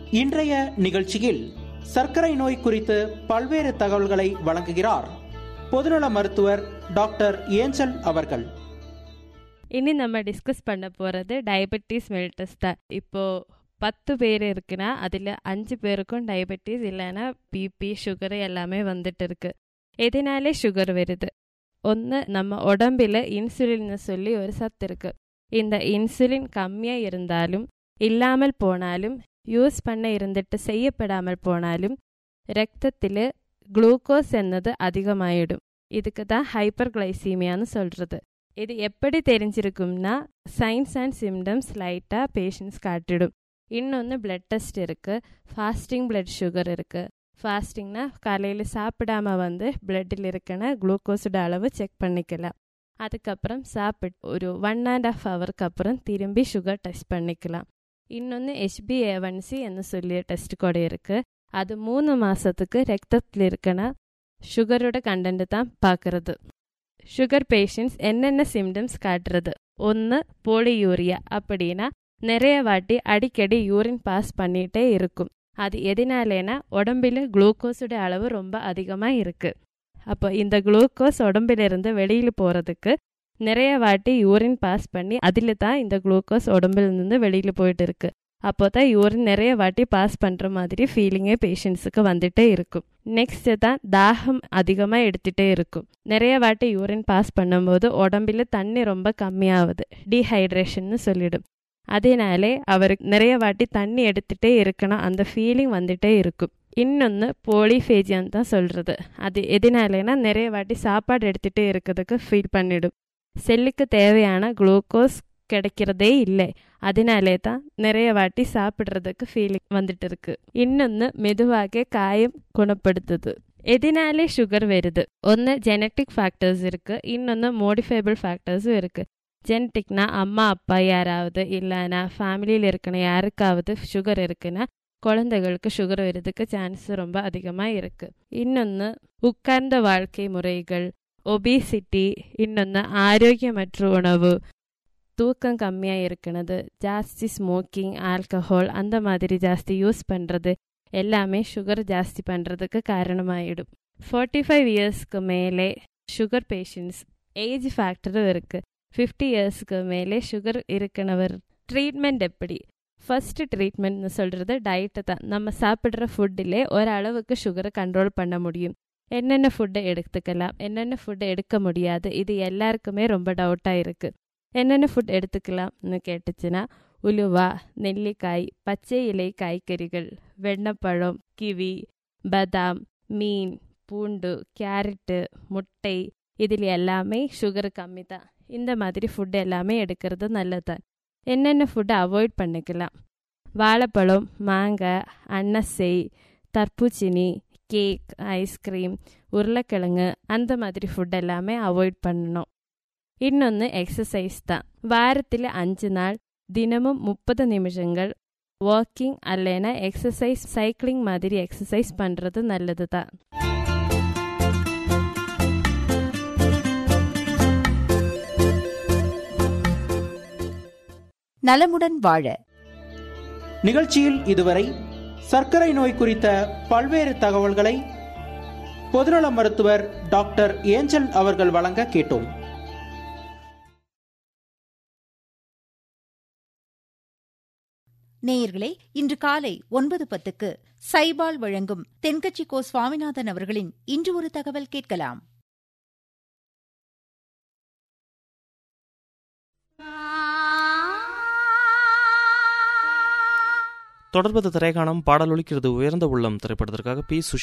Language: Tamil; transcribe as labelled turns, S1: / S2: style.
S1: இன்றைய நிகழ்ச்சியில் சர்க்கரை நோய் குறித்து பல்வேறு தகவல்களை வழங்குகிறார் பொதுநல மருத்துவர் டாக்டர் ஏஞ்சல் அவர்கள்
S2: இனி நம்ம டிஸ்கஸ் பண்ண போகிறது டயபெட்டிஸ் மெல்டஸ் தான் இப்போது பத்து பேர் இருக்குன்னா அதில் அஞ்சு பேருக்கும் டயபெட்டிஸ் இல்லைன்னா பிபி சுகர் எல்லாமே வந்துட்டு இருக்கு எதனாலே சுகர் வருது ஒன்று நம்ம உடம்பில் இன்சுலின்னு சொல்லி ஒரு சத்து இருக்கு இந்த இன்சுலின் கம்மியாக இருந்தாலும் இல்லாமல் போனாலும் யூஸ் பண்ண இருந்துட்டு செய்யப்படாமல் போனாலும் രക്തത്തിൽ குளுக்கோஸ் என்னது அதிகமாயிடும் இதுக்கு தான் ஹைப்பர் கிளைசீமியான்னு சொல்கிறது இது எப்படி தெரிஞ்சிருக்கும்னா சைன்ஸ் அண்ட் சிம்டம்ஸ் லைட்டாக பேஷண்ட்ஸ் காட்டிடும் இன்னொன்று பிளட் டெஸ்ட் இருக்குது ஃபாஸ்டிங் பிளட் சுகர் இருக்குது ஃபாஸ்டிங்னா காலையில் சாப்பிடாம வந்து பிளட்டில் இருக்கிற குளுக்கோஸோட அளவு செக் பண்ணிக்கலாம் அதுக்கப்புறம் சாப்பிட்டு ஒரு ஒன் அண்ட் ஆஃப் ஹவருக்கு அப்புறம் திரும்பி சுகர் டெஸ்ட் பண்ணிக்கலாம் இன்னொன்று ஹெச்பிஏவன்சி என்று சொல்லி டெஸ்ட் கூட இருக்குது அது மூணு மாதத்துக்கு ரத்தத்தில் இருக்கன சுகரோட கண்டென்ட் தான் பார்க்குறது சுகர் பேஷண்ட்ஸ் என்னென்ன சிம்டம்ஸ் காட்டுறது ஒன்று போலியூரியா அப்படின்னா நிறைய வாட்டி அடிக்கடி யூரின் பாஸ் பண்ணிகிட்டே இருக்கும் அது எதனாலேனா உடம்பில் குளுக்கோஸோட அளவு ரொம்ப அதிகமாக இருக்குது அப்போ இந்த குளுக்கோஸ் உடம்பிலிருந்து வெளியில் போகிறதுக்கு நிறைய வாட்டி யூரின் பாஸ் பண்ணி அதில் தான் இந்த குளுக்கோஸ் உடம்பிலிருந்து வெளியில் போயிட்டு இருக்கு அப்போ தான் யூரின் நிறைய வாட்டி பாஸ் பண்ணுற மாதிரி ஃபீலிங்கே பேஷண்ட்ஸுக்கு வந்துட்டே இருக்கும் நெக்ஸ்ட்டு தான் தாகம் அதிகமாக எடுத்துகிட்டே இருக்கும் நிறைய வாட்டி யூரின் பாஸ் பண்ணும்போது உடம்பில் தண்ணி ரொம்ப கம்மியாகுது டீஹைட்ரேஷன்னு சொல்லிடும் அதனாலே அவருக்கு நிறைய வாட்டி தண்ணி எடுத்துகிட்டே இருக்கணும் அந்த ஃபீலிங் வந்துட்டே இருக்கும் இன்னொன்று போலிஃபேஜியான் தான் சொல்கிறது அது எதனாலேனா நிறைய வாட்டி சாப்பாடு எடுத்துகிட்டே இருக்கிறதுக்கு ஃபீல் பண்ணிடும் செல்லுக்கு தேவையான குளுக்கோஸ் கிடைக்கிறதே இல்லை அதனாலே தான் நிறைய வாட்டி சாப்பிட்றதுக்கு ஃபீலிங் வந்துட்டு இருக்கு இன்னொன்று மெதுவாக காயம் குணப்படுத்துது எதனாலே சுகர் வருது ஒன்று ஜெனட்டிக் ஃபேக்டர்ஸ் இருக்குது இன்னொன்று மோடிஃபைபிள் ஃபேக்டர்ஸும் இருக்குது ஜெனட்டிக்னா அம்மா அப்பா யாராவது இல்லைன்னா ஃபேமிலியில் இருக்கணும் யாருக்காவது சுகர் இருக்குன்னா குழந்தைகளுக்கு சுகர் வருதுக்கு சான்ஸ் ரொம்ப அதிகமாக இருக்குது இன்னொன்று உட்கார்ந்த வாழ்க்கை முறைகள் ஒபிசிட்டி இன்னொன்று ஆரோக்கியமற்ற உணவு தூக்கம் கம்மியாக இருக்கிறது ஜாஸ்தி ஸ்மோக்கிங் ஆல்கஹால் அந்த மாதிரி ஜாஸ்தி யூஸ் பண்ணுறது எல்லாமே சுகர் ஜாஸ்தி பண்ணுறதுக்கு காரணமாயிடும் ஃபார்ட்டி ஃபைவ் இயர்ஸ்க்கு மேலே சுகர் பேஷண்ட்ஸ் ஏஜ் ஃபேக்டரும் இருக்குது ஃபிஃப்டி இயர்ஸ்க்கு மேலே சுகர் இருக்கிறவர் ட்ரீட்மெண்ட் எப்படி ஃபஸ்ட்டு ட்ரீட்மெண்ட்னு சொல்கிறது டயட்டு தான் நம்ம சாப்பிட்ற ஃபுட்டிலே ஓரளவுக்கு சுகரை கண்ட்ரோல் பண்ண முடியும் என்னென்ன ஃபுட்டை எடுத்துக்கலாம் என்னென்ன ஃபுட்டை எடுக்க முடியாது இது எல்லாருக்குமே ரொம்ப டவுட்டாக இருக்குது என்னென்ன ஃபுட் எடுத்துக்கலாம்னு கேட்டுச்சுன்னா உலுவா நெல்லிக்காய் பச்சை இலை காய்கறிகள் வெண்ணப்பழம் கிவி பதாம் மீன் பூண்டு கேரட்டு முட்டை இதில் எல்லாமே சுகர் கம்மி தான் இந்த மாதிரி ஃபுட் எல்லாமே எடுக்கிறது நல்லது என்னென்ன ஃபுட்டை அவாய்ட் பண்ணிக்கலாம் வாழைப்பழம் மாங்காய் அன்னசை தர்பூசணி கேக் ஐஸ்கிரீம் உருளைக்கிழங்கு அந்த மாதிரி ஃபுட் எல்லாமே அவாய்ட் பண்ணணும் இன்னொன்று எக்ஸசைஸ் தான் வாரத்தில் அஞ்சு நாள் தினமும் முப்பது நிமிஷங்கள் வாக்கிங் அல்லைனா எக்ஸசைஸ் சைக்கிளிங் மாதிரி எக்ஸசைஸ் பண்ணுறது நல்லது தான்
S3: நலமுடன் வாழ
S1: நிகழ்ச்சியில் இதுவரை சர்க்கரை நோய் குறித்த பல்வேறு தகவல்களை பொதுநல மருத்துவர் டாக்டர் ஏஞ்சல் அவர்கள் வழங்க கேட்டோம்
S3: நேயர்களே இன்று காலை ஒன்பது பத்துக்கு சைபால் வழங்கும் தென்கட்சி கோ சுவாமிநாதன் அவர்களின் இன்று ஒரு தகவல் கேட்கலாம்
S4: தொடர்பது திரைக்காணம் பாடல் ஒலிக்கிறது உயர்ந்த உள்ளம் திரைப்படத்திற்காக பி சுஷி